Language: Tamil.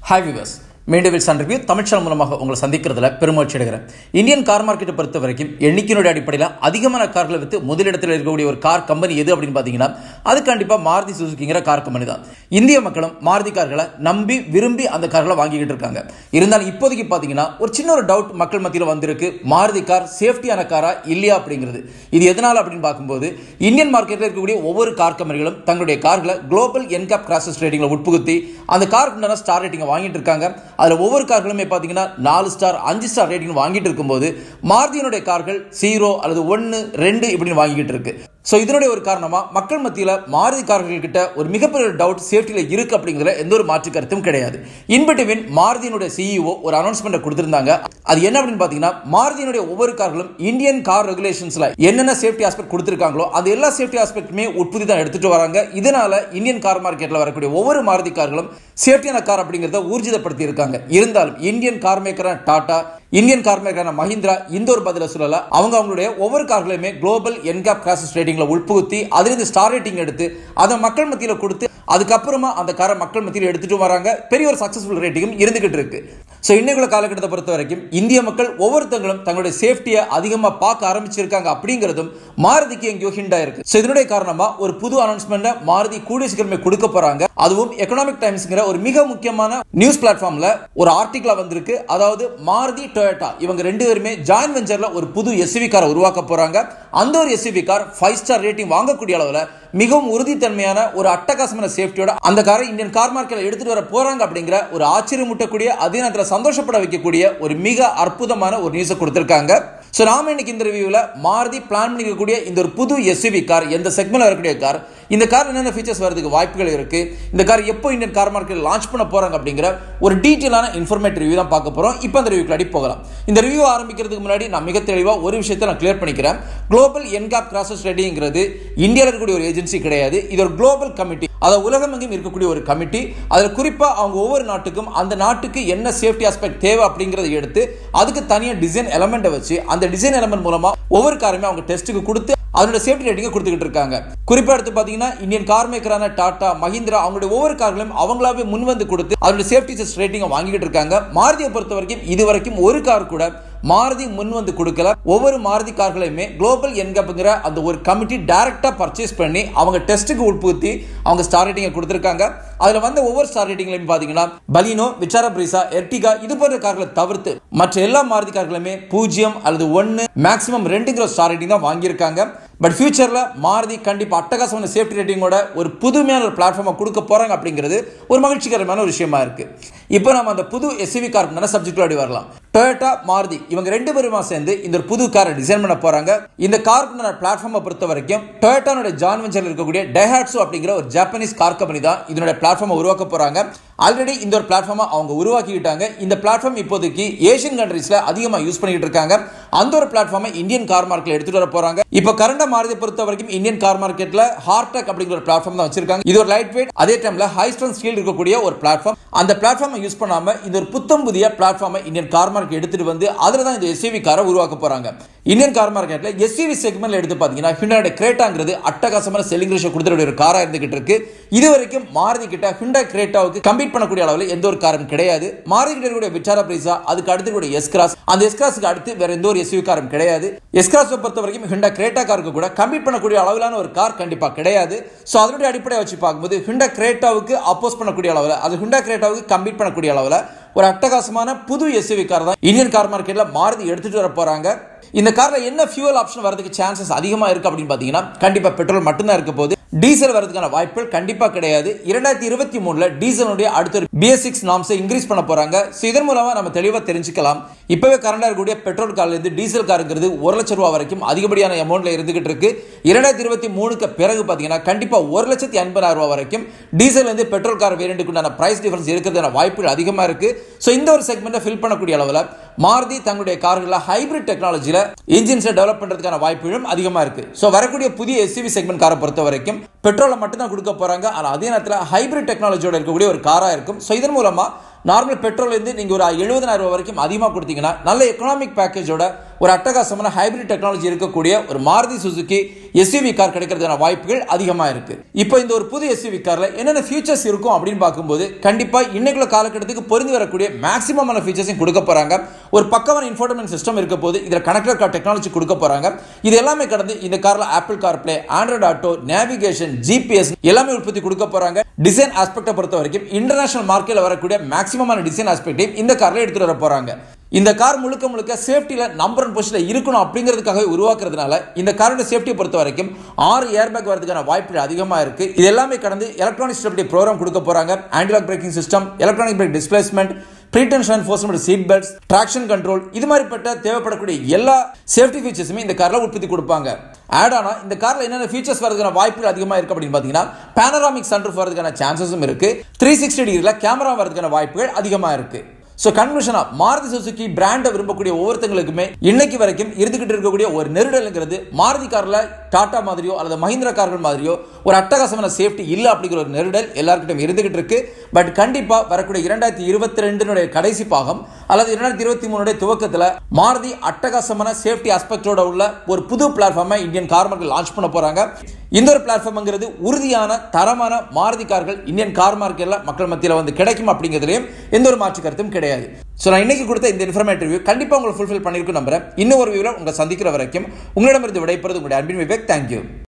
ஹாய் விவர்ஸ் மீண்டும் சன் ரிவ்யூ தமிழ் சேனல் மூலமாக உங்களை சந்திக்கிறதுல பெருமகிழ்ச்சி அடைகிறேன் இந்தியன் கார் மார்க்கெட்டை பொறுத்த வரைக்கும் எண்ணிக்கையினுடைய அடிப்படையில் அதிகமான கார்களை விற்று முதலிடத்தில் இருக்கக்கூடிய ஒரு கார் கம்பெனி எது அப்படின்னு பார்த்தீங்கன்னா அது கண்டிப்பாக மாருதி சுசுக்கிங்கிற கார் கம்பெனி தான் இந்திய மக்களும் மாருதி கார்களை நம்பி விரும்பி அந்த கார்களை வாங்கிக்கிட்டு இருக்காங்க இருந்தாலும் இப்போதைக்கு பார்த்தீங்கன்னா ஒரு சின்ன ஒரு டவுட் மக்கள் மத்தியில் வந்திருக்கு மாருதி கார் சேஃப்டியான காரா இல்லையா அப்படிங்கிறது இது எதனால் அப்படின்னு பார்க்கும்போது இந்தியன் மார்க்கெட்டில் இருக்கக்கூடிய ஒவ்வொரு கார் கம்பெனிகளும் தங்களுடைய கார்களை குளோபல் என்கேப் கிராசஸ் ரேட்டிங்கில் உட்புகுத்தி அந்த காருக்கு உண்டான ஸ்டார் ரேட்டிங்கை வாங்கிட்டு இருக்காங்க அதில் ஒவ்வொரு கார்களுமே பார்த்தீங்கன்னா நாலு ஸ்டார் அஞ்சு ஸ்டார் ரேட்டிங் வாங்கிட்டு இருக்கும்போது மாருதியினுடைய கார்கள் ஜீரோ அல்லது ஒன்று ரெண்டு இப்படின்னு வாங்கிட்டு இருக்கு ஸோ இதனுடைய ஒரு காரணமாக மக்கள் மத்தியில் மாருதி கார்கள் கிட்ட ஒரு மிகப்பெரிய டவுட் சேஃப்டியில் இருக்கு அப்படிங்கிற எந்த ஒரு மாற்று கருத்தும் கிடையாது இன்பிட்வீன் மாருதியினுடைய சிஇஓ ஒரு அனௌன்ஸ்மெண்ட் கொடுத்திருந்தாங்க அது என்ன அப்படின்னு பார்த்தீங்கன்னா மாருதியினுடைய ஒவ்வொரு கார்களும் இந்தியன் கார் ரெகுலேஷன்ஸ்ல என்னென்ன சேஃப்டி ஆஸ்பெக்ட் கொடுத்திருக்காங்களோ அது எல்லா சேஃப்டி ஆஸ்பெக்ட்டுமே உட்புதி தான் எடுத்துட்டு வராங்க இதனால இந்தியன் கார் மார்க்கெட்டில் வரக்கூடிய ஒவ்வொரு மாருதி கார்களும் சேஃப்டியான கார் அப்படிங்கிறத ஊர்ஜிதப்படுத்தி இருக்காங்க இருந்தாலும் இந்தியன் கார் மேக்கரான டாடா இந்தியன் கார் மேக்கரான மஹிந்திரா இந்த ஒரு பதில சொல்லல அவங்க அவங்களுடைய ஒவ்வொரு கார்களையுமே குளோபல் என்கேப் கிராசஸ் ரேட்டிங்ல உட்புகுத்தி அதிலிருந்து ஸ்டார் ரேட்டிங் எடுத்து அதை மக்கள் மத்தியில் கொடுத்து அதுக்கப்புறமா அந்த காரை மக்கள் மத்தியில் எடுத்துட்டு வராங்க பெரிய ஒரு சக்சஸ்ஃபுல் ரேட்டிங்கும் இருந்துகிட்டு இருக்கு ஸோ இன்னைக்குள்ள காலகட்டத்தை பொறுத்த வரைக்கும் இந்திய மக்கள் ஒவ்வொருத்தங்களும் தங்களுடைய சேஃப்டியை அதிகமாக பார்க்க ஆரம்பிச்சிருக்காங்க அப்படிங்கிறதும் மாருதிக்கு எங்கேயோ ஹிண்டா இருக்கு ஸோ இதனுடைய காரணமா ஒரு புது அனௌன்ஸ்மெண்ட்டை மாருதி கூடிய சீக்கிரமே கொடுக்க போறாங்க அதுவும் எக்கனாமிக் டைம்ஸ்ங்கிற ஒரு மிக முக்கியமான நியூஸ் பிளாட்ஃபார்ம்ல ஒரு ஆர்டிகிளா வந்திருக்கு அதாவது மாருதி டொயோட்டா இவங்க ரெண்டு பேருமே ஜாயின் வெஞ்சர்ல ஒரு புது எஸ்யூவி காரை உருவாக்க போறாங்க அந்த ஒரு SUV car five star rating வாங்கக்கூடிய அளவில் மிகவும் உறுதித்தன்மையான ஒரு அட்டகாசமான சேஃப்டியோட அந்த காரை இந்தியன் கார் மார்க்கெட்ல எடுத்துட்டு வர போறாங்க அப்படிங்கிற ஒரு ஆச்சரியமூட்டக்கூடிய அதே நேரத்தில் சந்தோஷப்பட வைக்கக்கூடிய ஒரு மிக அற்புதமான ஒரு நியூஸை கொடுத்திருக்காங்க ஸோ நாம இன்னைக்கு இந்த ரிவியூவில் மாருதி பிளான் பண்ணிக்கக்கூடிய இந்த ஒரு புது எஸ்யூவி கார் எந்த செக்மெண்ட்ல வரக்கூடிய கார் இந்த கார் என்னென்ன ஃபீச்சர்ஸ் வரதுக்கு வாய்ப்புகள் இருக்கு இந்த கார் எப்போ இந்தியன் கார் மார்க்கெட் லான்ச் பண்ண போறாங்க அப்படிங்கிற ஒரு டீட்டெயிலான இன்ஃபர்மேட்டிவ் ரிவ்யூ தான் பார்க்க போறோம் இப்போ அந்த ரிவ்யூக்கு அடி போகலாம் இந்த ரிவ்யூ ஆரம்பிக்கிறதுக்கு முன்னாடி நான் மிக தெளிவாக ஒரு விஷயத்தை நான் கிளியர் பண்ணிக்கிறேன் குளோபல் என்காப் கிராசஸ் ரெடிங்கிறது இந்தியாவில் இருக்கக்கூடிய ஒரு ஏஜென்சி கிடையாது இது ஒரு குளோபல் கமிட்டி அதை உலகமெங்கும் இருக்கக்கூடிய ஒரு கமிட்டி அதில் குறிப்பாக அவங்க ஒவ்வொரு நாட்டுக்கும் அந்த நாட்டுக்கு என்ன சேஃப்டி ஆஸ்பெக்ட் தேவை அப்படிங்கிறத எடுத்து அதுக்கு தனியாக டிசைன் எலமெண்ட்டை வச்சு அந்த டிசைன் எலமெண்ட் மூலமாக ஒவ்வொரு காருமே அவங்க டெஸ்ட்டுக்கு கொடுத்து அதோட சேஃப்டி ரேட்டிங்கை கொடுத்துக்கிட்டு இருக்காங்க குறிப்பாக எடுத்து பார்த்தீங்கன்னா இந்தியன் கார் மேக்கரான டாடா மஹிந்திரா அவங்களுடைய ஒவ்வொரு கார்களையும் அவங்களாவே முன் வந்து கொடுத்து அதோட சேஃப்டி டெஸ்ட் ரேட்டிங்கை வாங்கிட்டு இருக்காங்க மாருதியை பொறுத்த வரைக்கும் இது வரைக்கும் ஒரு கார் கூட மாருதி முன் வந்து கொடுக்கல ஒவ்வொரு மாருதி கார்களையுமே குளோபல் என்கப்புங்கிற அந்த ஒரு கமிட்டி டைரக்டா பர்ச்சேஸ் பண்ணி அவங்க டெஸ்ட்டுக்கு உட்புத்தி அவங்க ஸ்டார் ரேட்டிங்கை கொடுத்துருக்காங்க அதில் வந்த ஒவ்வொரு ஸ்டார் ரேட்டிங்லையும் பார்த்தீங்கன்னா பலினோ விச்சார பிரிசா எர்டிகா இது போன்ற கார்களை தவிர்த்து மற்ற எல்லா மாருதி கார்களுமே பூஜ்ஜியம் அல்லது ஒன்று மேக்ஸிமம் ரெண்டுங்கிற ஸ்டார் ரேட்டிங் தான் வாங்கியிருக்காங்க பட் ஃபியூச்சரில் மாருதி கண்டிப்பாக அட்டகாசமான சேஃப்டி ரேட்டிங்கோட ஒரு புதுமையான ஒரு பிளாட்ஃபார்மை கொடுக்க போகிறாங்க அப்படிங்கிறது ஒரு மகிழ்ச்சிகரமான ஒரு விஷயமா இருக்கு இப்போ நம்ம அந்த புது எஸ்யூவி கார் நல்ல சப்ஜெக்டோட வரலாம் டொயோட்டா மாருதி இவங்க ரெண்டு பேருமா சேர்ந்து இந்த ஒரு புது காரை டிசைன் பண்ண போறாங்க இந்த காருக்குண்டான பிளாட்ஃபார்மை பொறுத்த வரைக்கும் டொயோட்டானோட ஜான் வெஞ்சரில் இருக்கக்கூடிய டெஹாட்ஸோ அப்படிங்கிற ஒரு ஜப்பானீஸ் கார் கம்பெனி தான் இதனோட பிளாட்ஃபார்மை உருவாக்க போறாங்க ஆல்ரெடி இந்த ஒரு பிளாட்ஃபார்மை அவங்க உருவாக்கிக்கிட்டாங்க இந்த பிளாட்ஃபார்ம் இப்போதைக்கு ஏஷியன் கண்ட்ரீஸ்ல அதிகமாக யூஸ் பண்ணிட்டு இருக்காங்க அந்த ஒரு பிளாட்ஃபார்மை இந்தியன் கார் மார்க்கெட்ல எடுத்துட்டு வர போறாங்க இப்போ கரண்டா மாருதி பொறுத்த வரைக்கும் இந்தியன் கார் மார்க்கெட்ல ஹார்டெக் அப்படிங்கிற ஒரு பிளாட்ஃபார்ம் தான் வச்சிருக்காங்க இது ஒரு லைட் வெயிட் அதே டைம்ல ஹை ஸ்ட்ரென்த் ஸ்டீல் இருக்கக்கூடிய ஒரு பிளாட்ஃபார்ம் அந்த பிளாட்ஃபார்மை யூஸ் பண்ணாம இந்த ஒரு புத்தம் புதிய பிளாட்ஃபார்மை இந்தியன் கார் மார்க்கெட் எடுத்துட்டு வந்து அதில் தான் இந்த எஸ்யூவி காரை உருவாக்க போறாங்க இந்தியன் கார் மார்க்கெட்ல எஸ்யூவி செக்மெண்ட்ல எடுத்து பாத்தீங்கன்னா ஹிண்டாடைய கிரேட்டாங்கிறது அட்டகாசமான செல்லிங் ரேஷியோ கொடுத்துட்டு ஒரு காரா இருந்துகிட்டு இருக்கு இது வரைக்கும் மாருதி கிட்ட ஹிண்டா கிரேட்டாவுக்கு கம்பீட் பண்ணக்கூடிய அளவில் எந்த ஒரு காரும் கிடையாது மாருதி கிட்ட இருக்கக்கூடிய விச்சாரா பிரைசா அதுக்கு அடுத்து கூட எஸ் கிராஸ் அந்த எஸ் கிராஸுக்கு அடுத்து வேற எந்த ஒரு எஸ்யூவி காரும் கிடையாது எஸ் கிராஸை பொறுத்த வரைக்கும் ஹிண்டா கிரேட்டா காருக்கு கூட கம்பீட் பண்ணக்கூடிய அளவிலான ஒரு கார் கண்டிப்பா கிடையாது ஸோ அதனுடைய அடிப்படையை வச்சு பார்க்கும்போது ஹிண்டா கிரேட்டாவுக்கு அப்போஸ் பண்ணக்கூடிய அளவில் அது ஹிண்டா கிரேட்டாவுக்கு கம்பீட் பண்ணக்கூடிய அளவில் ஒரு அட்டகாசமான புது எஸ்யூவி கார் தான் இந்தியன் கார் மார்க்கெட்ல மாருதி எடுத்துட்டு வர போறாங்க இந்த கார்ல என்ன ஃபியூல் ஆப்ஷன் வரதுக்கு சான்சஸ் அதிகமா இருக்கு அப்படின்னு பாத்தீங்கன்னா கண்டிப்பா பெட்ரோல் மட்டும்தான் இருக்க போது டீசல் வரதுக்கான வாய்ப்புகள் கண்டிப்பா கிடையாது இரண்டாயிரத்தி இருபத்தி மூணுல டீசலுடைய அடுத்த ஒரு பிஎஸ் சிக்ஸ் நாம்ஸை இன்க்ரீஸ் பண்ண போறாங்க ஸோ இதன் மூலமா நம்ம தெளிவா தெரிஞ்சுக்கலாம் இப்பவே கரண்டா இருக்கக்கூடிய பெட்ரோல் கார்ல இருந்து டீசல் காருங்கிறது ஒரு லட்சம் ரூபாய் வரைக்கும் அதிகப்படியான அமௌண்ட்ல இருந்துகிட்டு இருக்கு இரண்டாயிரத்தி இருபத்தி மூணுக்கு பிறகு பாத்தீங்கன்னா கண்டிப்பா ஒரு லட்சத்தி எண்பதாயிரம் ரூபாய் வரைக்கும் டீசல் வந்து பெட்ரோல் கார் வேரியண்ட்டுக்கு உண்டான பிரைஸ் டிஃபரன்ஸ் இருக்கிறதுக்கான வாய்ப்புகள் அதிகமா இருக்கு ஸோ இந்த ஒரு செக்மெண்ட்டை ஃபில் பண்ணக்கூடிய அளவில் மாருதி தங்களுடைய கார்களில் ஹைபிரிட் டெக்னாலஜியில் இன்ஜின்ஸை டெவலப் பண்ணுறதுக்கான வாய்ப்புகளும் அதிகமாக இருக்கு ஸோ வரக்கூடிய புதிய எஸ்யூவி செக்மெண்ட் காரை பொறுத்த வரைக்கும் பெட்ரோலை மட்டும் தான் கொடுக்க போறாங்க ஆனால் அதே நேரத்தில் ஹைபிரிட் டெக்னாலஜியோட இருக்கக்கூடிய ஒரு காராக இருக்கும் ஸோ இதன் மூலமா நார்மல் பெட்ரோல் இருந்து நீங்க ஒரு எழுபதாயிரம் ரூபாய் வரைக்கும் அதிகமாக கொடுத்தீங்கன்னா நல்ல எக்கனாமிக் பேக்கேஜோட ஒரு அட்டகாசமான ஹைபிரிட் டெக்னாலஜி இருக்கக்கூடிய ஒரு மாருதி சுசுகி எஸ்யூவி கார் கிடைக்கிறதுக்கான வாய்ப்புகள் அதிகமாக இருக்கு இப்போ இந்த ஒரு புது எஸ்யூவி கார்ல என்னென்ன ஃபீச்சர்ஸ் இருக்கும் அப்படின்னு பார்க்கும்போது கண்டிப்பா இன்னைக்குள்ள காலகட்டத்துக்கு பொருந்தி வரக்கூடிய மேக்ஸிமமான ஃபீச்சர்ஸையும் கொடுக்க போறாங்க ஒரு பக்கமான இன்ஃபோர்டைன்மெண்ட் சிஸ்டம் இருக்க போது இதில் கனெக்டர் கார் டெக்னாலஜி கொடுக்க போறாங்க இது எல்லாமே கடந்து இந்த கார்ல Apple CarPlay Android Auto navigation GPS எல்லாமே உற்பத்தி கொடுக்க போறாங்க டிசைன் ஆஸ்பெக்டை பொறுத்த வரைக்கும் இன்டர்நேஷனல் மார்க்கெட்ல வரக்கூடிய மேக்ஸிமமான டிசைன் ஆஸ்பெக்டையும் இந்த கார்ல எடுத்துட்டு வர போறாங்க இந்த கார் முழுக்க முழுக்க சேஃப்டியில் நம்பர் ஒன் பொசிஷனில் இருக்கணும் அப்படிங்கிறதுக்காக உருவாக்குறதுனால இந்த காரோட சேஃப்டியை பொறுத்த வரைக்கும் ஆறு ஏர் பேக் வரதுக்கான வாய்ப்புகள் அதிகமாக இருக்கு இது எல்லாமே கடந்து எலக்ட்ரானிக் ஸ்டெபிலிட்டி ப்ரோக்ராம் கொடுக்க போறாங்க antilock braking system electronic brake displacement pretension enforcement seat belts traction control இது மாதிரிப்பட்ட தேவைப்படக்கூடிய எல்லா சேஃப்டி ஃபீச்சர்ஸுமே இந்த காரில் உற்பத்தி கொடுப்பாங்க ஆட் ஆனா இந்த காரில் என்னென்ன ஃபீச்சர்ஸ் வரதுக்கான வாய்ப்புகள் அதிகமாக இருக்கு அப்படின்னு பார்த்தீங்கன்னா பேனராமிக் சன்ரூஃப் வரதுக்கான சான்சஸும் இருக்கு த்ரீ சிக்ஸ்டி டிகிரியில் கேமரா வரதுக்கான வாய்ப்புகள் அதிகமாக இருக்கு ஸோ கன்க்ளூஷனா மாருதி சுசுகி பிராண்டை விரும்பக்கூடிய ஒவ்வொருத்தங்களுக்குமே இன்னைக்கு வரைக்கும் இருந்துகிட்டு இருக்கக்கூடிய ஒரு நெருடலுங்கிறது மாருதி கார்ல டாடா மாதிரியோ அல்லது மஹிந்திரா கார்கள் மாதிரியோ ஒரு அட்டகாசமான சேஃப்டி இல்லை அப்படிங்கிற ஒரு நெருடல் எல்லாருக்கிட்டும் இருந்துகிட்டு இருக்கு பட் கண்டிப்பா வரக்கூடிய இரண்டாயிரத்தி இருபத்தி ரெண்டினுடைய கடைசி பாகம் அல்லது இரண்டாயிரத்தி இருபத்தி மூணுடைய துவக்கத்தில் மாருதி அட்டகாசமான சேஃப்டி ஆஸ்பெக்டோட உள்ள ஒரு புது பிளாட்ஃபார்மை இந்தியன் கார் மார்க்கெட் லான்ச் பண்ண போறாங்க இந்த ஒரு பிளாட்ஃபார்ம்ங்கிறது உறுதியான தரமான மாருதி கார்கள் இந்தியன் கார் மார்க்கெட்ல மக்கள் மத்தியில் வந்து கிடைக்கும் அப்படிங்கிறதுலையும் எந்த ஒரு மாற்று கருத்தும் கிடையாது ஸோ நான் இன்னைக்கு கொடுத்த இந்த இன்ஃபர்மேட்டிவ் ரிவ்யூ கண்டிப்பாக உங்களுக்கு ஃபுல்ஃபில் பண்ணியிருக்கும் நம்புறேன் இன்னும் ஒரு வியூவில் உங்களை சந்திக்கிற வரைக்கும் உங்களிடமிருந்து விடைபெறுவது உங்களுடைய அன்பின் விவேக் தேங்க்யூ